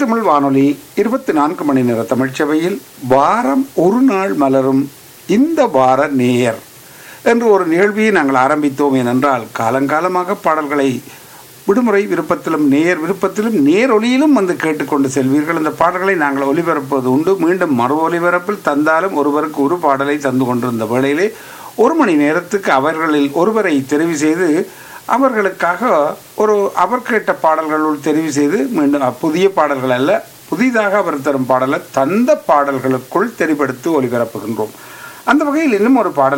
தமிழ் வானொலி இருபத்தி நான்கு மணி நேர தமிழ்ச்சபையில் வாரம் ஒரு நாள் மலரும் இந்த வார நேயர் என்று ஒரு நிகழ்வியை நாங்கள் ஆரம்பித்தோம் ஏனென்றால் காலங்காலமாக பாடல்களை விடுமுறை விருப்பத்திலும் நேர் விருப்பத்திலும் நேர் ஒலியிலும் வந்து கேட்டுக்கொண்டு செல்வீர்கள் இந்த பாடல்களை நாங்கள் ஒலிபரப்புவது உண்டு மீண்டும் மறு ஒலிபரப்பில் தந்தாலும் ஒருவருக்கு ஒரு பாடலை தந்து கொண்டிருந்த வேளையிலே ஒரு மணி நேரத்துக்கு அவர்களில் ஒருவரை தெரிவு செய்து அவர்களுக்காக ஒரு அவர் கேட்ட பாடல்களுள் தெரிவு செய்து மீண்டும் அ, புதிய பாடல்கள் அல்ல புதிதாக அவர் தரும் பாடலை தந்த பாடல்களுக்குள் தெரிவெடுத்து ஒலிபரப்புகின்றோம் அந்த வகையில் இன்னும் ஒரு பாடல்